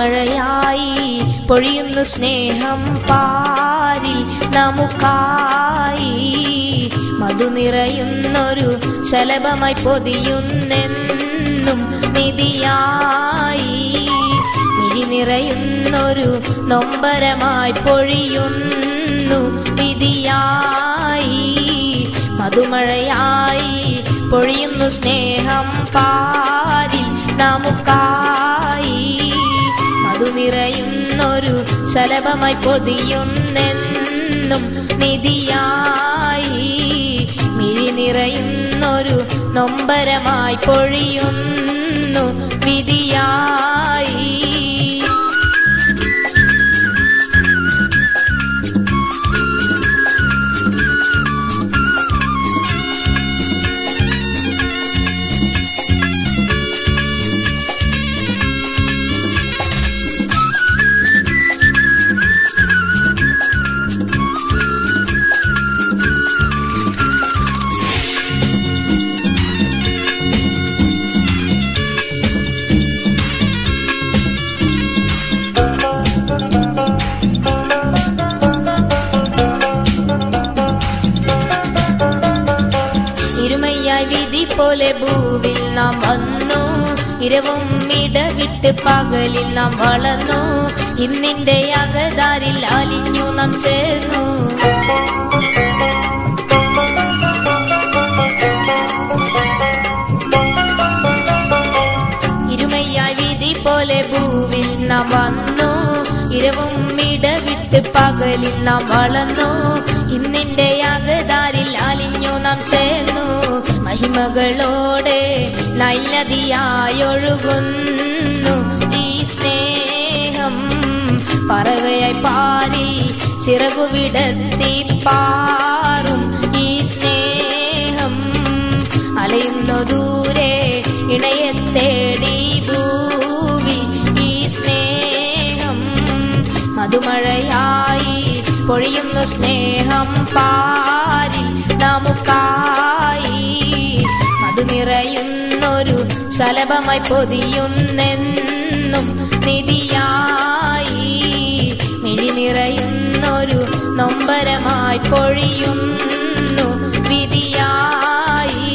മധുമഴയായി പൊഴിയുന്നു സ്നേഹം പാരിൽ നമുക്കായി മധു നിറയുന്നൊരു ശലഭമായി പൊതിയുന്നെന്നും നിധിയായി മിഴി നിറയുന്നൊരു നൊമ്പരമായി പൊഴിയുന്നു വിധിയായി മധുമഴയായി പൊഴിയുന്നു സ്നേഹം പാരിൽ നമുക്കായി മധു നിറയുന്നൊരു ശലഭമായി പൊതിയുന്നെന്നും നിധിയായി മിഴി നിറയുന്നൊരു നൊമ്പരമായി പൊഴിയുന്നു വിധിയായി ഇരുമയ്യായി വിധി പോലെ ഭൂവിൽ നാം വന്നു ഇരവും ഇടവിട്ട് പകലിൽ നാം വളർന്നു ഇന്നിന്റെ അകതാരിൽ അലിഞ്ഞു നാം ചേർന്നു ഇരുമയ്യായി വിധി പോലെ ഭൂവിൽ നാം വന്നു ഇരവും ഇടവിട്ട് പകലിൽ നാം വളർന്നു ഇന്നിന്റെ അകതാരിൽ അലിഞ്ഞു നാം ചേർന്നു മഹിമകളോടെ നൈനദിയായൊഴുകുന്നു ഈ സ്നേഹം പറവയായി പാരി ചിറകുവിടത്തി പാറും ഈ സ്നേഹം അലയുന്നു ദൂരെ ഇണയെ തേടി ഭൂവി ഈ സ്നേഹം മധുമഴയായി പൊഴിയുന്നു സ്നേഹം പാരിൽ നമുക്കായി മധു നിറയുന്നൊരു ശലഭമായി പൊതിയുന്നെന്നും നിധിയായി മിഴി നിറയുന്നൊരു നൊമ്പരമായി പൊഴിയുന്നു വിധിയായി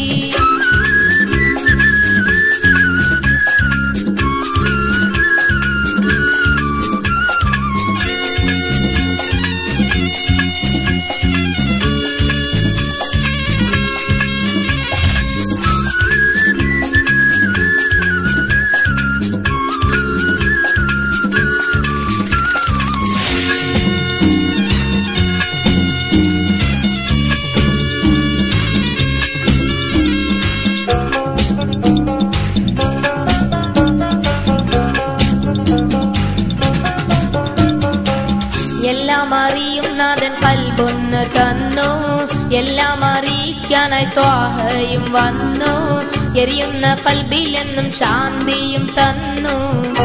എല്ലാം അറിയും നാഥൻ കൽബൊന്ന് തന്നു എല്ലാം അറിയിക്കാനായി ത്വാഹയും വന്നു എരിയുന്ന കൽബിലെന്നും ശാന്തിയും തന്നു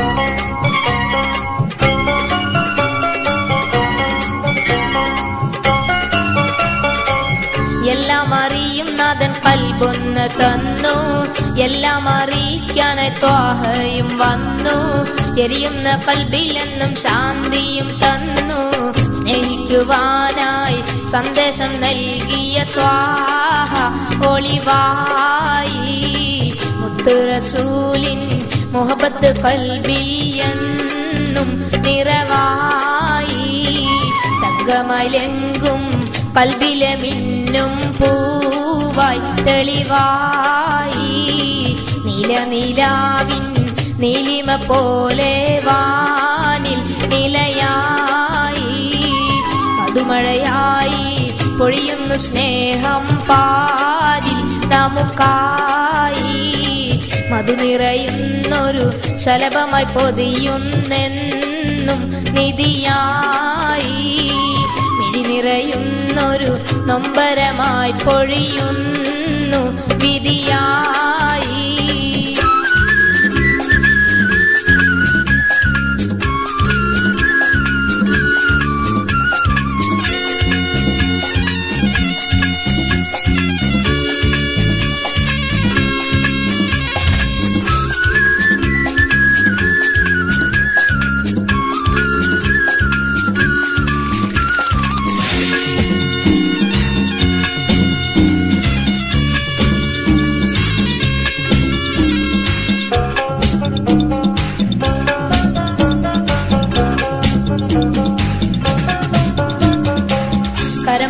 എല്ലാം അറിയും നാഥൻ കൽബൊന്ന് തന്നു എല്ലാം അറിയിക്കാനായി ത്വാഹയും വന്നു എരിയുന്ന കൽബിലെന്നും ശാന്തിയും തന്നു സ്നേഹിക്കുവാനായി സന്ദേശം നൽകിയ ത്വാഹ ഒളിവായി മുത്തുറസൂലിൻ മുഹബത്ത് കൽബിൽ എന്നും നിറവായി തങ്കമലെങ്കും കൽബിലെ മിന്നും പൂവായി തെളിവായി നിലനിലാവിൻ നീലിമ പോലെ വാനിൽ നിലയായി മധുമഴയായി പൊഴിയുന്നു സ്നേഹം പാരിൽ നമുക്കായി മധു നിറയുന്നൊരു ശലഭമായി പൊതിയുന്നെന്നും നിധിയായി മിഴി നിറയുന്നൊരു നൊമ്പരമായി പൊഴിയുന്നു വിധിയായി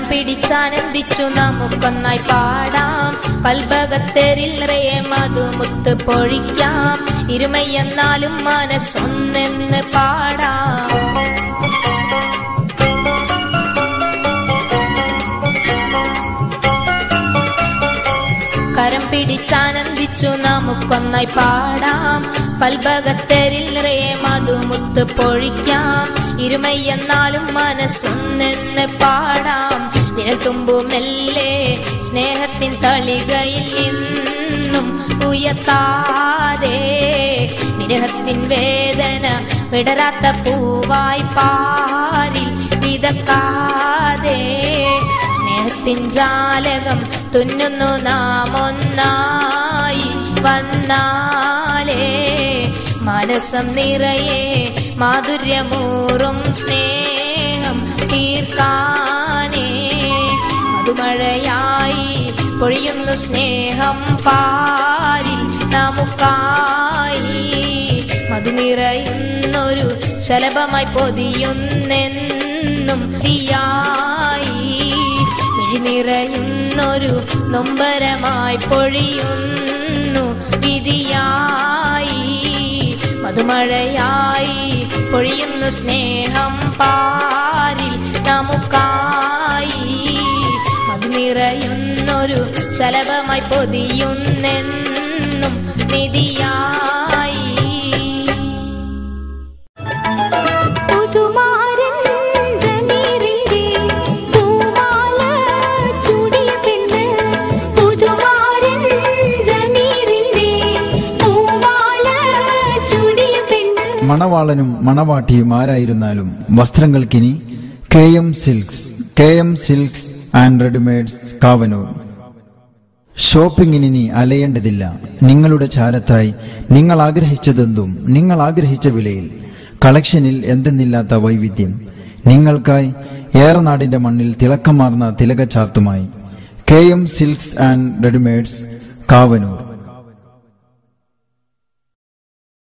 പിടിച്ചാനന്ദിച്ചു നമുക്കൊന്നായി പാടാം പൽഭകത്തെരിൽ നിറയെ മധുമുത്ത് പൊഴിക്കാം ഇരുമയെന്നാലും മനസ്സൊന്നെന്ന് പാടാം കരം പിടിച്ചാനന്ദിച്ചു നമുക്കൊന്നായി പാടാം പൽഭകത്തെരിൽ നിറയെ മധുമുത്ത് പൊഴിക്കാം ഇരുമയെന്നാലും മനസ്സൊന്നെന്ന് പാടാം വിരൽ തുമ്പുമെല്ലേ സ്നേഹത്തിൻ തളികയിൽ നിന്നും ഉയർത്താതെ വിരഹത്തിൻ വേദന വിടരാത്ത പൂവായി പാരിൽ വിതക്കാതെ സ്നേഹത്തിൻ ജാലകം തുന്നുന്നു നാം ഒന്നായി വന്നാലേ മനസ്സം നിറയെ മാധുര്യമൂറും സ്നേഹം തീർക്കാനേ മധുമഴയായി പൊഴിയുന്നു സ്നേഹം പാരിൽ നമുക്കായി മധു നിറയുന്നൊരു ശലഭമായി പൊതിയുന്നെന്നും തീയായി മിഴി നിറയുന്നൊരു നൊമ്പരമായി പൊഴിയുന്നു വിധിയായി മധുമഴയായി പൊഴിയുന്നു സ്നേഹം പാരിൽ നമുക്കായി മധു നിറയുന്നൊരു ശലഭമായി പൊതിയുന്നെന്നും നിധിയായി പുതുമാരൻ ജമീറിന്റെ പൂമാല ചൂടിയ പെണ്ണ് പുതുമാരൻ ജമീറിന്റെ പൂമാല ചൂടിയ പെണ്ണ് മണവാളനും മണവാട്ടിയും ആരായിരുന്നാലും വസ്ത്രങ്ങൾക്കിനി K M silks K M silks and readymades Kavanoor ഷോപ്പിങ്ങിനി അലയേണ്ടതില്ല നിങ്ങളുടെ ചാരത്തായി നിങ്ങൾ ആഗ്രഹിച്ചതെന്തും നിങ്ങൾ ആഗ്രഹിച്ച വിലയിൽ കളക്ഷനിൽ എന്തെന്നില്ലാത്ത വൈവിധ്യം നിങ്ങൾക്കായി ഏറനാടിന്റെ മണ്ണിൽ തിളക്കമാർന്ന തിലകച്ചാർത്തുമായി K M silks and readymades Kavanur